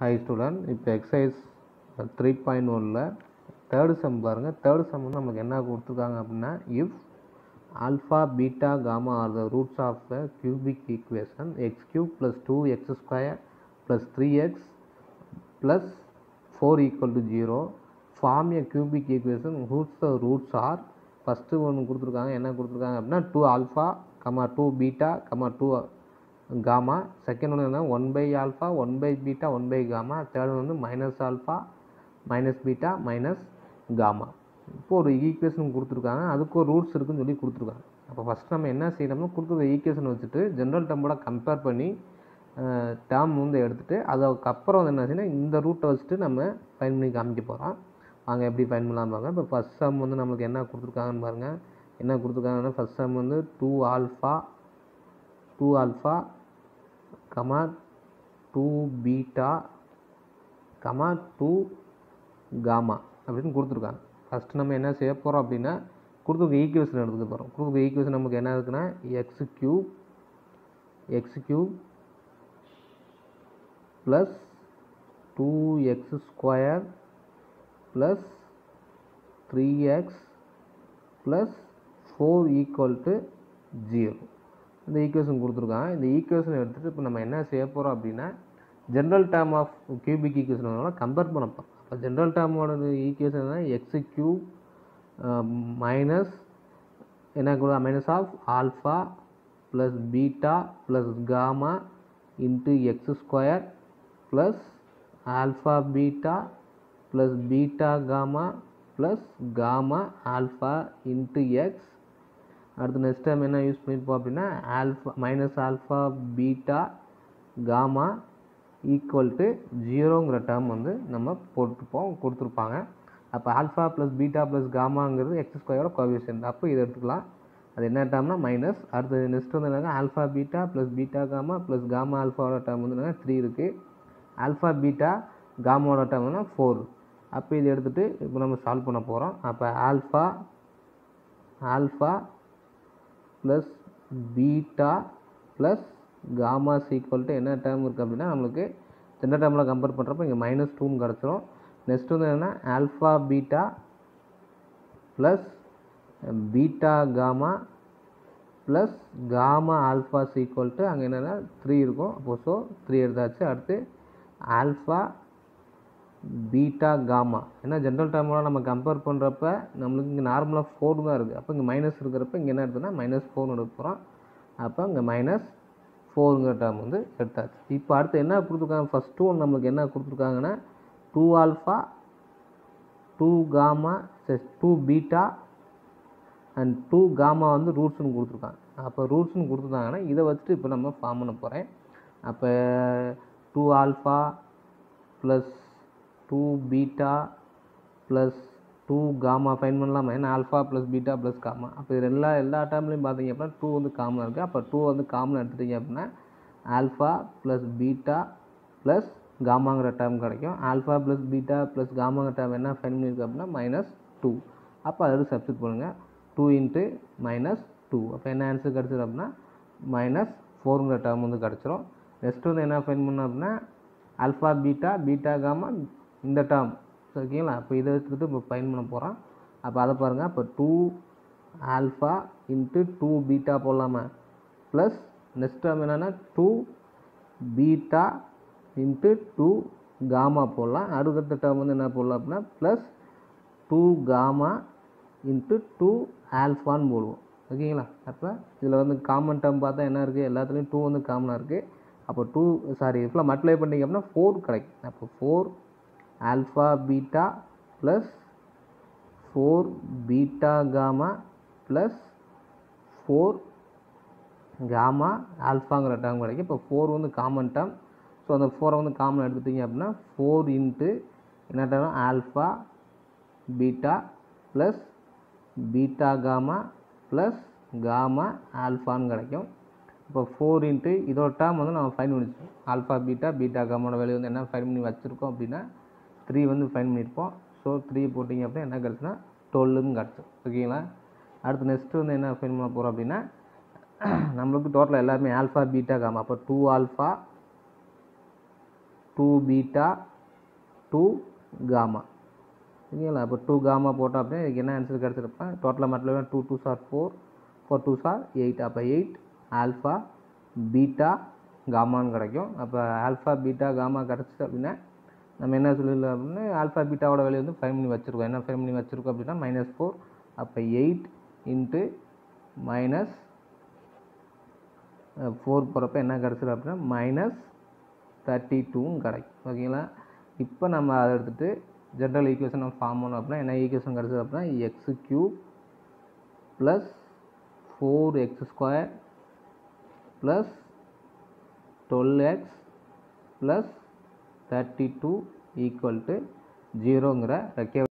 high student இப்போ exercise three point ஒனில் third sum பாருங்கள் தேர்டு சம் வந்து நமக்கு என்ன கொடுத்துருக்காங்க அப்படின்னா if alpha beta gamma are the roots of the cubic equation x cube plus two x square plus three x plus four equal to zero form a cubic equation roots the roots are first ஒன்று கொடுத்துருக்காங்க என்ன கொடுத்துருக்காங்க அப்படின்னா two alpha comma two beta comma two gamma second ஒன்று என்ன one by alpha one by beta one by gamma third வந்து minus alpha minus beta minus gamma இப்போ ஒரு ஈக்குவேஷன் கொடுத்துருக்காங்க அதுக்கு ஒரு ரூட்ஸ் இருக்குன்னு சொல்லி கொடுத்துருக்காங்க அப்போ ஃபஸ்ட் நம்ம என்ன செய்யணும்னா கொடுத்துருக்க ஈக்குவேஷன் வச்சுட்டு ஜென்ரல் டேர்மோட கம்பேர் பண்ணி டேர்ம் வந்து எடுத்துகிட்டு அதுக்கப்புறம் வந்து என்ன செய்யணும் இந்த ரூட்டை வச்சுட்டு நம்ம ஃபைன் பண்ணி காமிக்க போகிறோம் வாங்க எப்படி ஃபைன் பண்ணலாம் பாருங்க இப்போ ஃபஸ்ட் சம் வந்து நம்மளுக்கு என்ன கொடுத்துருக்காங்கன்னு பாருங்கள் என்ன கொடுத்துருக்காங்கன்னா ஃபஸ்ட் சம் வந்து two alpha two alpha comma two beta comma two gamma அப்படின்னு கொடுத்துருக்காங்க ஃபஸ்ட்டு நம்ம என்ன செய்ய போகிறோம் அப்படின்னா கொடுத்துருக்க ஈக்குவேஷன் எடுத்துக்க போகிறோம் கொடுத்துருக்க ஈக்குவேஷன் நமக்கு என்ன இருக்குன்னா x cube x cube plus two x square plus three x plus four equal to zero இந்த ஈக்குவேஷன் கொடுத்துருக்காங்க இந்த ஈக்குவேஷன் எடுத்துகிட்டு இப்போ நம்ம என்ன செய்ய போகிறோம் அப்படின்னா ஜென்ரல் டேர்ம் ஆஃப் கியூபிக் ஈக்குவேஷனோட கம்பேர் பண்ண போகிறோம் அப்போ ஜென்ரல் டேர்மோட ஈக்குவேஷன் எக்ஸ் கியூப் மைனஸ் என்ன கூட minus of alpha plus beta plus gamma into x square plus alpha beta plus beta gamma plus gamma alpha into x அடுத்து next time என்ன use பண்ணியிருப்போம் அப்படின்னா alpha minus alpha beta gamma equal to ஜீரோங்கிற term வந்து நம்ம போட்டுப்போம் கொடுத்துருப்பாங்க அப்போ ஆல்ஃபா ப்ளஸ் பீட்டா ப்ளஸ் காமாங்கிறது எக்ஸ் ஸ்கொயரோட கோவிஷன் அப்போ இதை எடுத்துக்கலாம் அது என்ன டேர்ம்னா மைனஸ் அடுத்து நெக்ஸ்ட் வந்து என்னங்க alpha beta plus beta gamma plus gamma ஆல்ஃபாவோட டேர்ம் வந்து என்னங்க த்ரீ இருக்குது ஆல்ஃபா பீட்டா காமாவோட டேர்ம் வந்து ஃபோர் அப்போ இதை எடுத்துகிட்டு இப்போ நம்ம சால்வ் பண்ண போகிறோம் அப்போ alpha alpha plus beta plus gamma equal to என்ன டேர்ம் இருக்குது அப்படின்னா நம்மளுக்கு எந்த டேர்மில் கம்பேர் பண்ணுறப்போ இங்கே மைனஸ் டூன்னு கிடச்சிரும் நெக்ஸ்ட் வந்து என்னென்னா alpha beta plus beta gamma plus gamma alpha equal to அங்கே என்னென்னா த்ரீ இருக்கும் அப்போ ஸோ த்ரீ எடுத்தாச்சு அடுத்து ஆல்ஃபா பீட்டா காமா ஏன்னா ஜென்ரல் டேர்மோட நம்ம கம்பேர் பண்ணுறப்ப நம்மளுக்கு இங்கே நார்மலாக ஃபோர் தான் இருக்குது அப்போ இங்கே மைனஸ் இருக்கிறப்ப இங்கே என்ன எடுத்தோன்னா மைனஸ் ஃபோர்னு எடுக்க போகிறோம் அப்போ இங்கே மைனஸ் ஃபோருங்கிற டேர்ம் வந்து எடுத்தாச்சு இப்போ அடுத்து என்ன கொடுத்துருக்காங்க ஃபஸ்ட்டு ஒன்று நம்மளுக்கு என்ன கொடுத்துருக்காங்கன்னா two alpha two gamma two beta and two gamma வந்து ரூட்ஸ்னு கொடுத்துருக்காங்க அப்போ ரூட்ஸ்னு கொடுத்துருந்தாங்கன்னா இதை வச்சுட்டு இப்போ நம்ம ஃபார்ம் பண்ண போகிறேன் அப்போ two alpha plus two beta plus two gamma find பண்ணலாமா ஏன்னா alpha plus beta plus gamma அப்போ இது எல்லா எல்லா டேர்ம்லையும் பார்த்தீங்க அப்படின்னா டூ வந்து காமனாக இருக்குது அப்போ டூ வந்து காமன் எடுத்துட்டீங்க அப்படின்னா ஆல்ஃபா ப்ளஸ் பீட்டா ப்ளஸ் காமாங்கிற டேர்ம் கிடைக்கும் ஆல்ஃபா ப்ளஸ் பீட்டா ப்ளஸ் காமாங்கிற டேர்ம் என்ன ஃபைன் பண்ணியிருக்கு அப்படின்னா மைனஸ் டூ அப்போ அதில் சப்ஸ்டிட் பண்ணுங்கள் டூ இன்ட்டு மைனஸ் டூ அப்போ என்ன ஆன்சர் கிடச்சிடும் அப்படின்னா மைனஸ் ஃபோருங்கிற டேர்ம் வந்து கிடச்சிரும் நெக்ஸ்ட் வந்து என்ன ஃபைன் பண்ணோம் அப்படின்னா ஆல்ஃபா பீட்டா பீட்டா காமா இந்த டேர்ம் ஓகேங்களா அப்போ இதை வச்சுக்கிட்டு இப்போ ஃபைன் பண்ண போகிறோம் அப்போ அதை பாருங்கள் இப்போ two alpha into two beta போடலாமா ப்ளஸ் நெக்ஸ்ட் டேர்ம் என்னென்னா two beta into two gamma போடலாம் அடுத்த டேர்ம் வந்து என்ன போடலாம் அப்படின்னா plus two gamma into two ஆல்ஃபான்னு போடுவோம் ஓகேங்களா அப்போ இதில் வந்து காமன் டேர்ம் பார்த்தா என்ன இருக்குது எல்லாத்துலேயும் டூ வந்து காமனாக இருக்குது அப்போ டூ சாரி இதில் மல்டிப்ளை பண்ணிங்க அப்படின்னா ஃபோர் கிடைக்கும் அப்போ four alpha beta plus four beta gamma plus four gamma ஆல்ஃபாங்கிற டேர்ம் கிடைக்கும் இப்போ ஃபோர் வந்து காமன் டேர்ம் ஸோ அந்த ஃபோரை வந்து காமன் எடுத்துட்டிங்க அப்படின்னா ஃபோர் இன்ட்டு என்ன term alpha beta plus beta gamma plus gamma ஆல்ஃபான்னு கிடைக்கும் இப்போ ஃபோர் இன்ட்டு இதோட டேர்ம் வந்து நம்ம ஃபைன் பண்ணிச்சிருக்கோம் ஆல்ஃபா பீட்டா பீட்டா காமோட வேல்யூ வந்து என்ன ஃபைன் பண்ணி வச்சுருக்கோம் அப்படின்னா த்ரீ வந்து ஃபைன் பண்ணியிருப்போம் ஸோ த்ரீ போட்டிங்க அப்படின்னா என்ன கிடச்சுன்னா டுவெல்லுன்னு கிடச்சிரும் ஓகேங்களா அடுத்து நெக்ஸ்ட்டு வந்து என்ன ஃபைன் பண்ண போகிறோம் அப்படின்னா நம்மளுக்கு டோட்டலாக எல்லாருமே ஆல்ஃபா பீட்டா காமா அப்போ two alpha two beta two gamma சரிங்களா அப்போ டூ காமா போட்டோம் அப்படின்னா இதுக்கு என்ன ஆன்சர் கிடச்சிருப்பேன் டோட்டலாக மட்டும் two twos are four four twos are eight அப்போ எயிட் ஆல்ஃபா பீட்டா காமான்னு கிடைக்கும் அப்போ ஆல்ஃபா பீட்டா காமா கிடச்சிது அப்படின்னா நம்ம என்ன சொல்லிடலாம் அப்படின்னா ஆல்ஃபா பீட்டாவோட வேல்யூ வந்து ஃபைவ் பண்ணி வச்சுருக்கோம் என்ன ஃபைவ் பண்ணி வச்சுருக்கோம் அப்படின்னா மைனஸ் ஃபோர் அப்போ எயிட் இன்ட்டு மைனஸ் ஃபோர் போகிறப்ப என்ன கிடச்சிடும் அப்படின்னா மைனஸ் தேர்ட்டி டூவும் கிடைக்கும் ஓகேங்களா இப்போ நம்ம அதை எடுத்துகிட்டு ஜென்ரல் ஈக்குவேஷன் நம்ம ஃபார்ம் பண்ணோம் அப்படின்னா என்ன ஈக்குவேஷன் கிடச்சிது அப்படின்னா x cube plus four x square plus twelve x plus thirty two equal to ஜீரோங்கிற ரெக்கே